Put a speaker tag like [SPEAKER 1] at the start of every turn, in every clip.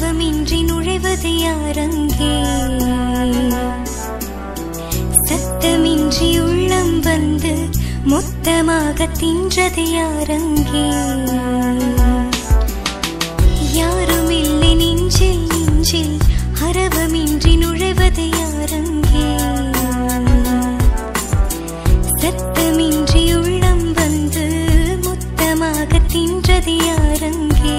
[SPEAKER 1] அரவமின்றி நுழைவது யாரங்கே சத்தமின்றி உள்ளம் வந்து மொத்தமாக தின்றது யாரங்கே யாருமில்லை நெஞ்சில் நெஞ்சில் அரவமின்றி நுழைவது யாரங்கே சத்தமின்றி உள்ளம் வந்து மொத்தமாக தின்றது யாரங்கே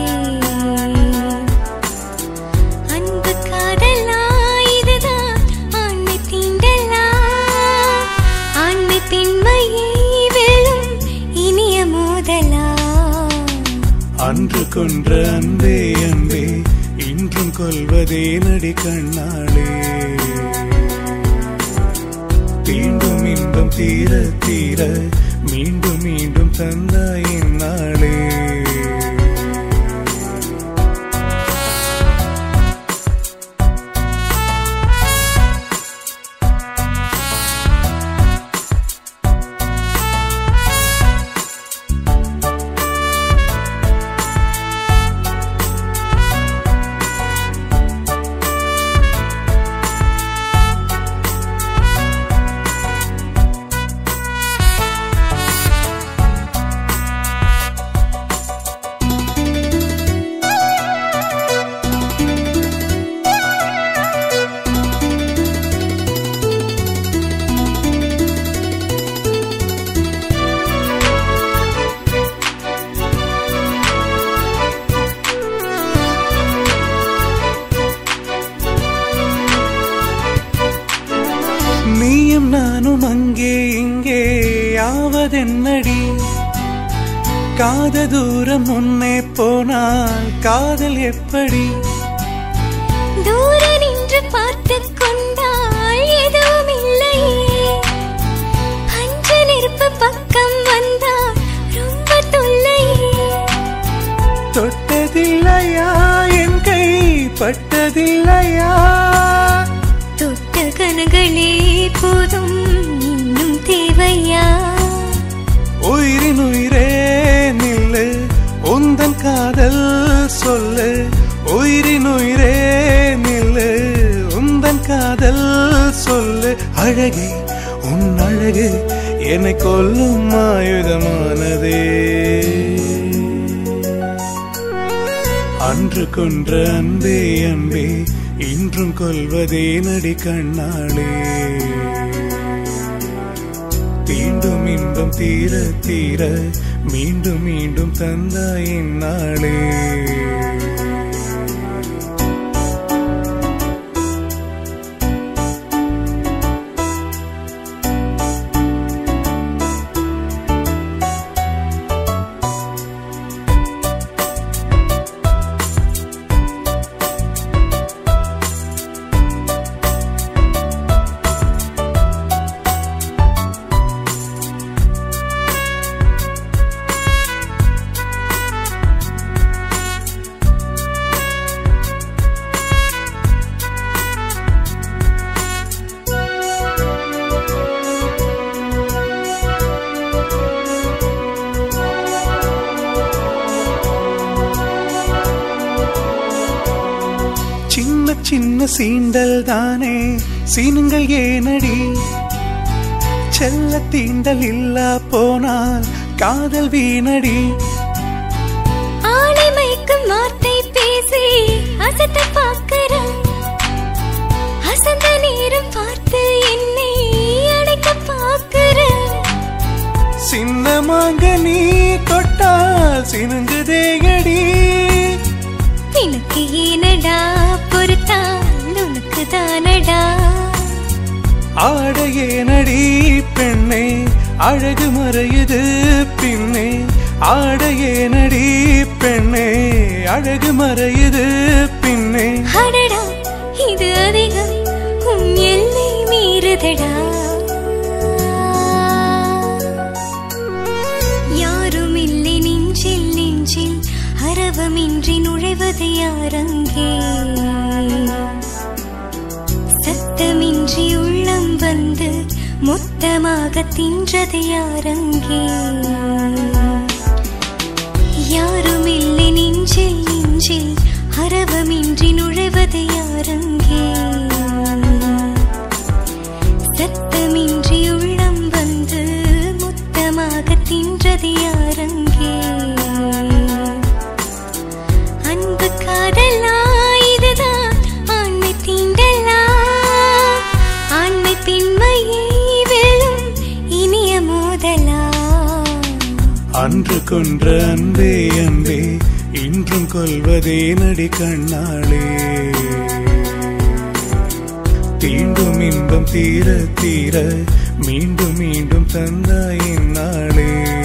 [SPEAKER 1] அன்பு காதலா இதுதான் ஆண்மை தீண்டலா ஆண்மை பெண்மையை வெல்லும் இனிய மோதலா
[SPEAKER 2] அன்று கொன்ற அன்பே அன்பே இன்றும் கொல்வதே நடி கண்ணாளே தீண்டும் இன்பம் தீர தீர மீண்டும் மீண்டும் தந்தாயின் நாளே நீயும் நானும் அங்கே இங்கே யாவதென்னடி காத தூரம் முன்னே போனால் காதல் எப்படி
[SPEAKER 1] தூர நின்று பார்த்து கொண்டால் எதுவும் இல்லையே அஞ்ச நெருப்பு பக்கம் வந்தால் ரொம்ப தொல்லையே
[SPEAKER 2] தொட்டதில்லையா என் கை பட்டதில்லையா
[SPEAKER 1] தொட்ட கனகளே போதும் இன்னும் தேவையா
[SPEAKER 2] உயிரின் உயிரே நில்லு உந்தன் காதல் சொல்லு உயிரின் உயிரே நில்லு உந்தன் காதல் சொல்லு அழகே உன் அழகு என்னை கொல்லும் ஆயுதமானதே அன்று கொன்ற அன்பே அன்பே இன்றும் கொல்வதே நடி கண்ணாளே தீண்டும் இன்பம் தீர தீர மீண்டும் மீண்டும் தந்தாயின் நாளே சின்ன சின்ன சீண்டல் தானே சீனுங்கள் ஏனடி செல்ல தீண்டல் இல்லா போனால் காதல் வீணடி
[SPEAKER 1] ஆளை மயக்கும் வார்த்தை பேசி அசத்த பார்க்கிறேன் அசந்த நேரம் பார்த்து என்னை அடைக்க பார்க்கிறேன்
[SPEAKER 2] சின்னமாக நீ தொட்டால் சினுங்குதேகடி
[SPEAKER 1] எனக்கு ஏனடா பொறுத்தால் உனக்கு தானடா
[SPEAKER 2] ஆடையே நடி பெண்ணே அழகு மறையுது பின்னே ஆடையே நடி பெண்ணே அழகு மறையுது பின்னே
[SPEAKER 1] அடடா இது அதிகம் உன் எல்லை மீறுதடா யாரும் இல்லை நெஞ்சில் நெஞ்சில் அரவமின்றி நுழைவது யாரங்கே சத்தமின்றி உள்ளம் வந்து மொத்தமாக தின்றது யாரங்கே யாரும் இல்லை நெஞ்சில் நெஞ்சில் அரவ அரவமின்றி நுழைவது யாரங்கே சத்தமின்றி உள்ளம் வந்து முத்தமாக தின்றது யாரங்கே அன்பு காதலா இதுதான் ஆண்மை தீண்டலா ஆண்மை பெண்மையை வெல்லும் இனிய மோதலா
[SPEAKER 2] அன்று கொன்ற அன்பே அன்பே இன்றும் கொல்வதே நடி கண்ணாளே தீண்டும் இன்பம் தீர தீர மீண்டும் மீண்டும் தந்தாயின் நாளே